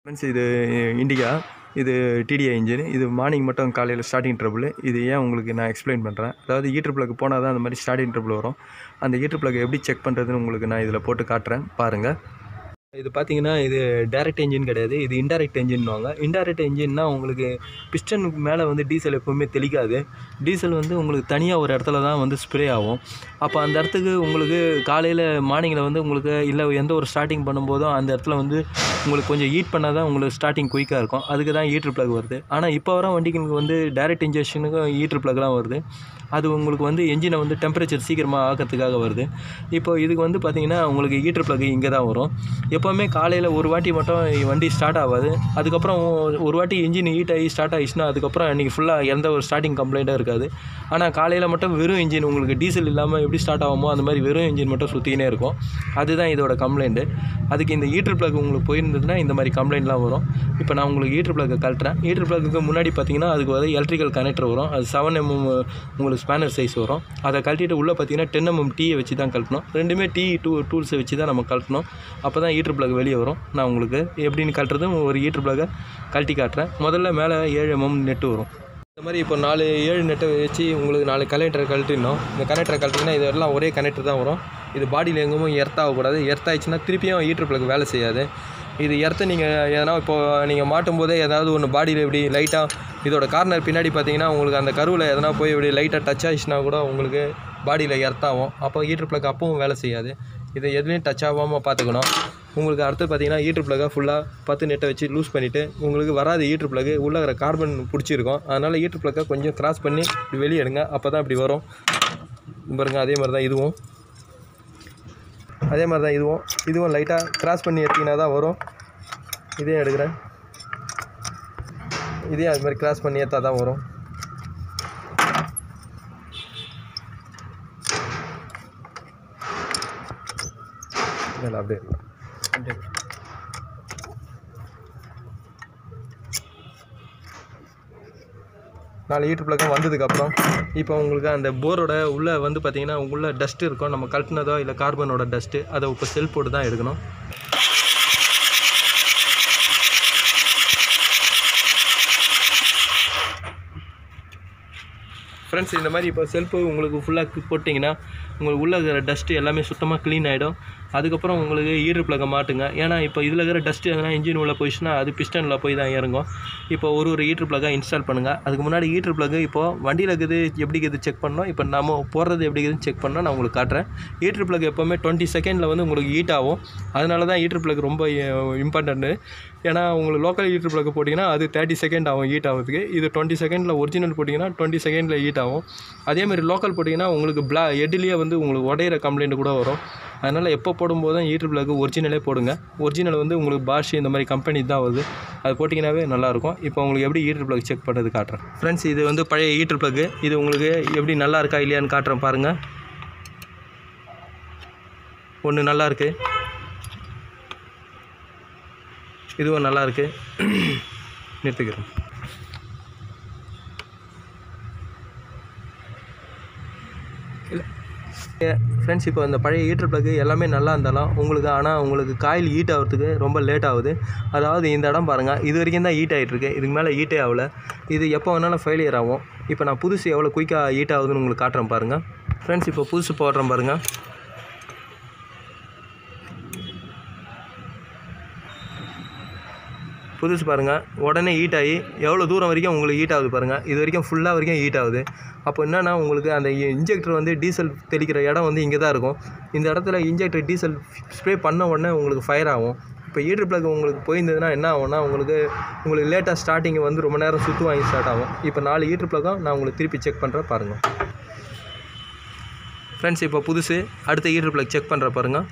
friends இது இண்டிகா இது DTI engine இது மார்னிங் மட்டும் காலையில் ஸ்டார்டிங் ட்ரபிள் இது ஏன் உங்களுக்கு நான் எக்ஸ்பிளைன் பண்ணுறேன் அதாவது ஈட்டர் பிளக் போனால் தான் அந்த மாதிரி ஸ்டார்டிங் ட்ரபிள் வரும் அந்த ஈட்டர் பிளக் எப்படி செக் பண்ணுறதுன்னு உங்களுக்கு நான் இதில் போட்டு காட்டுறேன் பாருங்கள் இது பார்த்தீங்கன்னா இது டைரக்ட் என்ஜின் கிடையாது இது இன்டைரக்ட் என்ஜின்வாங்க இன்டைரக்ட் என்ஜின்னா உங்களுக்கு பிஸ்டனுக்கு மேலே வந்து டீசல் எப்போவுமே தெளிக்காது டீசல் வந்து உங்களுக்கு தனியாக ஒரு இடத்துல தான் வந்து ஸ்ப்ரே ஆகும் அப்போ அந்த இடத்துக்கு உங்களுக்கு காலையில் மார்னிங்கில் வந்து உங்களுக்கு இல்லை எந்த ஒரு ஸ்டார்டிங் பண்ணும்போதும் அந்த இடத்துல வந்து உங்களுக்கு கொஞ்சம் ஹீட் பண்ணால் தான் உங்களுக்கு ஸ்டார்டிங் குயிக்காக இருக்கும் அதுக்கு தான் ஹீட்ரு பிளக் வருது ஆனால் இப்போ வர வண்டிக்கு வந்து டைரக்ட் இன்ஜெக்ஷனுக்கும் ஹீட்ரு பிளக்லாம் வருது அது உங்களுக்கு வந்து என்ஜினை வந்து டெம்பரேச்சர் சீக்கிரமாக ஆக்கிறதுக்காக வருது இப்போ இதுக்கு வந்து பார்த்திங்கன்னா உங்களுக்கு ஹீட்ரு பிளக் இங்கே தான் வரும் எப்போவுமே காலையில் ஒரு வாட்டி மட்டும் வண்டி ஸ்டார்ட் ஆகாது அதுக்கப்புறம் ஒரு வாட்டி இன்ஜின் ஹீட் ஆகி ஸ்டார்ட் ஆகிடுச்சுன்னா அதுக்கப்புறம் அன்றைக்கி ஃபுல்லாக எந்த ஒரு ஸ்டார்டிங் கம்ப்ளைண்ட்டும் இருக்காது ஆனால் காலையில் மட்டும் வெறும் இன்ஜின் உங்களுக்கு டீசல் இல்லாமல் எப்படி ஸ்டார்ட் ஆகுமோ அந்த மாதிரி வெறும் இன்ஜின் மட்டும் சுற்றிக்கினே இருக்கும் அதுதான் இதோட கம்ப்ளைண்ட்டு அதுக்கு இந்த ஹீட்ரு பிளக் உங்களுக்கு போயிருந்ததுன்னா இந்த மாதிரி கம்ப்ளைண்ட்லாம் வரும் இப்போ நான் உங்களுக்கு ஹீட்ரு பிளக்கை கழட்டுறேன் ஹீட்ரு பிளக்கு முன்னாடி பார்த்தீங்கன்னா அதுக்கு வந்து எலக்ட்ரிக்கல் கனெக்டர் வரும் அது செவன் எம்எம் உங்களுக்கு ஸ்பேனர் சைஸ் வரும் அதை கழட்டிட்டு உள்ளே பார்த்தீங்கன்னா டென் எம்எம் டீயை வச்சு தான் கழட்டணும் ரெண்டுமே டீ டூ டூல்ஸை வச்சு தான் நம்ம கழட்டணும் அப்போ தான் ஹீட்ரு பிளக் வெளியே வரும் நான் உங்களுக்கு எப்படின்னு கழட்டுறது ஒரு ஹீட்ரு பிளக்கை கழட்டி காட்டுறேன் முதல்ல மேலே ஏழு எம்எம் நெட்டு வரும் இந்த மாதிரி இப்போ நாலு ஏழு நெட்டை வச்சு உங்களுக்கு நாலு கனெக்டரை கழட்டிடணும் இந்த கனெக்டரை கழட்டிங்கன்னா இதெல்லாம் ஒரே கனெக்டர் தான் வரும் இது பாடியில் எங்கேயும் எர்த் ஆகக்கூடாது எர்த் ஆயிடுச்சுன்னா திருப்பியும் ஹீட்ரு பிளக் வேலை செய்யாது இது எர்த்து நீங்கள் எதனா இப்போ நீங்கள் மாட்டும் போதே ஏதாவது ஒன்று பாடியில் இப்படி லைட்டாக இதோட கார்னர் பின்னாடி பார்த்தீங்கன்னா உங்களுக்கு அந்த கருவில் எதனா போய் இப்படி லைட்டாக டச் ஆயிடுச்சுன்னா கூட உங்களுக்கு பாடியில் எர்த் ஆகும் அப்போ ஹீட்ரு பிளக் அப்பவும் வேலை செய்யாது இதை எதுலேயும் டச் ஆகாமல் பார்த்துக்கணும் உங்களுக்கு அடுத்து பார்த்தீங்கன்னா ஹீட்ரு பிளக்கை ஃபுல்லாக பத்து நெட்டை வச்சு லூஸ் பண்ணிவிட்டு உங்களுக்கு வராது ஹீட்ரு பிளக்கு உள்ளே இருக்கிற கார்பன் பிடிச்சிருக்கும் அதனால் ஹீட்ரு பிளக்கை கொஞ்சம் கிராஸ் பண்ணி இப்படி வெளியே எடுங்க அப்போ தான் இப்படி வரும் பாருங்க அதே மாதிரி தான் இதுவும் அதே மாதிரி தான் இதுவும் இதுவும் லைட்டாக கிராஸ் பண்ணி எடுத்திங்கன்னா தான் வரும் இதையும் எடுக்கிறேன் இதையும் அது மாதிரி கிராஸ் பண்ணி எடுத்தால் தான் வரும் இல்லை அப்படியே அப்படியே நாலு ஹீட்ரு பிளக்கும் வந்ததுக்கப்புறம் இப்போ உங்களுக்கு அந்த போரோட உள்ளே வந்து பார்த்தீங்கன்னா உள்ள டஸ்ட் இருக்கும் நம்ம கழட்டினதோ இல்லை கார்பனோட டஸ்ட்டு அதை இப்போ செல் போட்டு தான் எடுக்கணும் ஃப்ரெண்ட்ஸ் இந்த மாதிரி இப்போ செல்ஃபு உங்களுக்கு ஃபுல்லாக போட்டிங்கன்னா உங்களுக்கு உள்ளே இருக்கிற டஸ்ட்டு எல்லாமே சுத்தமாக க்ளீன் ஆகிடும் அதுக்கப்புறம் உங்களுக்கு ஈடு பிளக்கை மாட்டுங்க ஏன்னா இப்போ இதில் இருக்கிற டஸ்ட்டு எதனா இன்ஜின் உள்ள போயிடுச்சுன்னா அது பிஸ்டனில் போய் தான் இறங்கும் இப்போ ஒரு ஒரு ஈட்ரு பிளக்காக இன்ஸ்டால் பண்ணுங்கள் அதுக்கு முன்னாடி ஈட்ரு பிளக்கு இப்போது வண்டியில் இருக்குது எப்படி இருக்குது செக் பண்ணோம் இப்போ நம்ம போடுறது எப்படி இருக்குதுன்னு செக் பண்ணால் நான் உங்களுக்கு காட்டுறேன் ஈட்ரு பிளக் எப்போவுமே டுவெண்ட்டி செகண்டில் வந்து உங்களுக்கு ஹீட் ஆகும் அதனால தான் ஈட்ரு பிளக் ரொம்ப இம்பார்ட்டண்ட்டு ஏன்னா உங்களுக்கு லோக்கல் ஹீட்ரு பிளக்கு போட்டிங்கன்னா அது தேர்ட்டி செகண்ட் ஆகும் ஹீட் ஆகிறதுக்கு இது டுவெண்ட்டி செகண்டில் ஒரிஜினல் போட்டிங்கன்னா டுவெண்ட்டி செகண்டில் ஹீட் ஆகும் அதேமாதிரி லோக்கல் போட்டிங்கன்னா உங்களுக்கு பிளா ஹெட்லேயே வந்து உங்களுக்கு உடையிற கம்ப்ளைண்ட் கூட வரும் அதனால் எப்போ போடும்போதும் ஈட்ரு பிளக்கு ஒரிஜினலே போடுங்க ஒரிஜினல் வந்து உங்களுக்கு பாஷ் இந்த மாதிரி கம்பெனி தான் வருது அது போட்டிங்கனாவே நல்லாயிருக்கும் இப்போ உங்களுக்கு எப்படி ஈட்ரு பிளக் செக் பண்ணுறது காட்டுறேன் ஃப்ரெண்ட்ஸ் இது வந்து பழைய ஈட்ரு பிளக்கு இது உங்களுக்கு எப்படி நல்லா இருக்கா இல்லையான்னு காட்டுறேன் பாருங்கள் ஒன்று நல்லா இருக்குது இதுவும் நல்லா இருக்குது நிறுத்திக்கிறேன் இல்லை ஃப்ரெண்ட்ஸ் இப்போ இந்த பழைய ஹீட்டர் ப்ளக்கு எல்லாமே நல்லா இருந்தாலும் உங்களுக்கு ஆனால் உங்களுக்கு காயில் ஹீட் ஆகிறதுக்கு ரொம்ப லேட் ஆகுது அதாவது இந்த இடம் பாருங்கள் இது வரைக்கும் தான் ஹீட் ஆகிட்டுருக்கு இதுக்கு மேலே ஹீட்டே ஆகலை இது எப்போ வேணாலும் ஃபெயிலியர் ஆகும் இப்போ நான் புதுசு எவ்வளோ குயிக்காக ஹீட் ஆகுதுன்னு உங்களுக்கு காட்டுறேன் பாருங்கள் ஃப்ரெண்ட்ஸ் இப்போ புதுசு போடுறேன் பாருங்கள் புதுசு பாருங்கள் உடனே ஹீட் ஆகி எவ்வளோ தூரம் வரைக்கும் உங்களுக்கு ஹீட் ஆகுது பாருங்கள் இது வரைக்கும் ஃபுல்லாக வரைக்கும் ஹீட் ஆகுது அப்போ என்னென்னா உங்களுக்கு அந்த இன்ஜெக்டர் வந்து டீசல் தெளிக்கிற இடம் வந்து இங்கே தான் இருக்கும் இந்த இடத்துல இன்ஜெக்டர் டீசல் ஸ்ப்ரே பண்ண உடனே உங்களுக்கு ஃபயர் ஆகும் இப்போ ஹீட்ரு பிளக் உங்களுக்கு போயிருந்ததுன்னா என்ன ஆகும்னா உங்களுக்கு உங்களுக்கு லேட்டாக ஸ்டார்டிங் வந்து ரொம்ப நேரம் சுற்று வாங்கி ஸ்டார்ட் ஆகும் இப்போ நாலு ஹீட்ரு பிளக்கும் நான் உங்களுக்கு திருப்பி செக் பண்ணுறேன் பாருங்கள் ஃப்ரெண்ட்ஸ் இப்போ புதுசு அடுத்த ஹீட்ரு பிளக் செக் பண்ணுற பாருங்கள்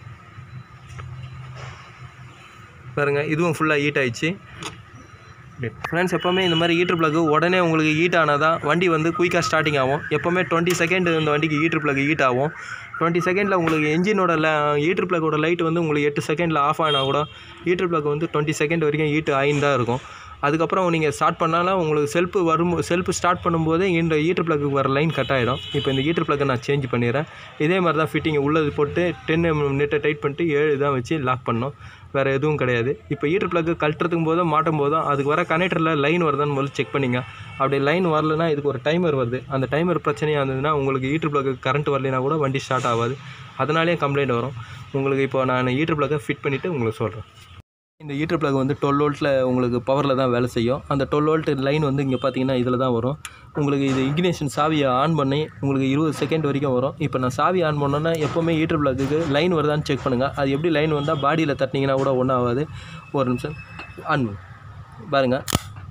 பாருங்கள் இதுவும் ஃபுல்லாக ஹீட் ஆயிடுச்சு ஃப்ரெண்ட்ஸ் எப்போவுமே இந்த மாதிரி ஹீட்ரு ப்ளக்கு உடனே உங்களுக்கு ஹீட் ஆனால் தான் வண்டி வந்து குயிக்காக ஸ்டார்டிங் ஆகும் எப்போவுமே டுவெண்ட்டி செகண்ட் இந்த வண்டிக்கு ஹீட்ரு ப்ளக் ஹீட் ஆகும் டுவெண்ட்டி செகண்டில் உங்களுக்கு என்ஜினோட ல ஹீட்ரு ப்ளக்கோட லைட் வந்து உங்களுக்கு எட்டு செகண்டில் ஆஃப் ஆனால் கூட ஹீட்ரு ப்ளக் வந்து டுவெண்ட்டி செகண்ட் வரைக்கும் ஹீட் ஆகின்னு தான் இருக்கும் அதுக்கப்புறம் நீங்கள் ஸ்டார்ட் பண்ணாலும் உங்களுக்கு செல்ஃபு வரும் செல்ஃபு ஸ்டார்ட் பண்ணும்போதே இந்த ஹீட்ரு ப்ளக்கு வர லைன் கட் ஆகிடும் இப்போ இந்த ஹீட்ரு ப்ளக்கை நான் சேஞ்ச் பண்ணிடுறேன் இதே மாதிரி தான் ஃபிட்டிங் உள்ளது போட்டு டென் எம் நெட்டை டைட் பண்ணிட்டு ஏழு தான் வச்சு லாக் பண்ணோம் வேறு எதுவும் கிடையாது இப்போ ஹீட்டர் ப்ளக்கு கழட்டுறதுக்கும் போதும் மாட்டும் போதும் அதுக்கு வர கனெக்டரில் லைன் வருதான்னு முதல்ல செக் பண்ணிங்க அப்படி லைன் வரலனா இதுக்கு ஒரு டைமர் வருது அந்த டைமர் பிரச்சனையாக இருந்ததுன்னா உங்களுக்கு ஹீட்டர் ப்ளக்கு கரண்ட் வரலைனா கூட வண்டி ஸ்டார்ட் ஆகாது அதனாலேயே கம்ப்ளைண்ட் வரும் உங்களுக்கு இப்போ நான் ஹீட்டர் ப்ளக்கை ஃபிட் பண்ணிவிட்டு உங்களுக்கு சொல்கிறேன் இந்த ஹீட்டர் ப்ளக் வந்து டுவெல் வோல்ட்டில் உங்களுக்கு பவரில் தான் வேலை செய்யும் அந்த டுவெல் வோல்ட் லைன் வந்து இங்கே பார்த்தீங்கன்னா இதில் தான் வரும் உங்களுக்கு இது இக்னிஷன் சாவியை ஆன் பண்ணி உங்களுக்கு இருபது செகண்ட் வரைக்கும் வரும் இப்போ நான் சாவி ஆன் பண்ணோன்னா எப்போவுமே ஹீட்டர் ப்ளக்குக்கு லைன் வருதான்னு செக் பண்ணுங்கள் அது எப்படி லைன் வந்தால் பாடியில் தட்டினீங்கன்னா கூட ஒன்றும் ஆகாது ஒரு நிமிஷம் ஆன் பண்ணு பாருங்கள்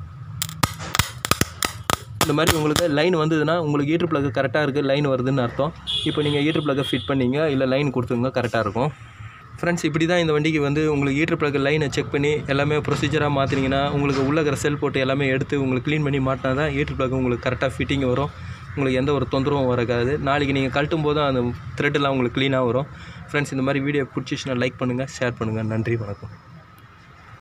இந்த மாதிரி உங்களுக்கு லைன் வந்ததுன்னா உங்களுக்கு ஹீட்டர் ப்ளக்கு கரெக்டாக இருக்குது லைன் வருதுன்னு அர்த்தம் இப்போ நீங்கள் ஹீட்டர் ப்ளக்கை ஃபிட் பண்ணீங்க இல்லை லைன் கொடுத்துங்க கரெக்டாக இருக்கும் ஃப்ரெண்ட்ஸ் இப்படி தான் இந்த வண்டிக்கு வந்து உங்களுக்கு ஹீட்டர் ப்ளக் லைனை செக் பண்ணி எல்லாமே ப்ரொசீஜராக மாற்றினீங்கன்னா உங்களுக்கு உள்ள இருக்கிற செல் போட்டு எல்லாமே எடுத்து உங்களுக்கு க்ளீன் பண்ணி மாட்டினா தான் ஹீட்டர் ப்ளக் உங்களுக்கு கரெக்டாக ஃபிட்டிங் வரும் உங்களுக்கு எந்த ஒரு தொந்தரவும் வரக்காது நாளைக்கு நீங்கள் கழட்டும் போதும் அந்த த்ரெட்டெல்லாம் உங்களுக்கு க்ளீனாக வரும் ஃப்ரெண்ட்ஸ் இந்த மாதிரி வீடியோ பிடிச்சிச்சுன்னா லைக் பண்ணுங்கள் ஷேர் பண்ணுங்கள் நன்றி வணக்கம்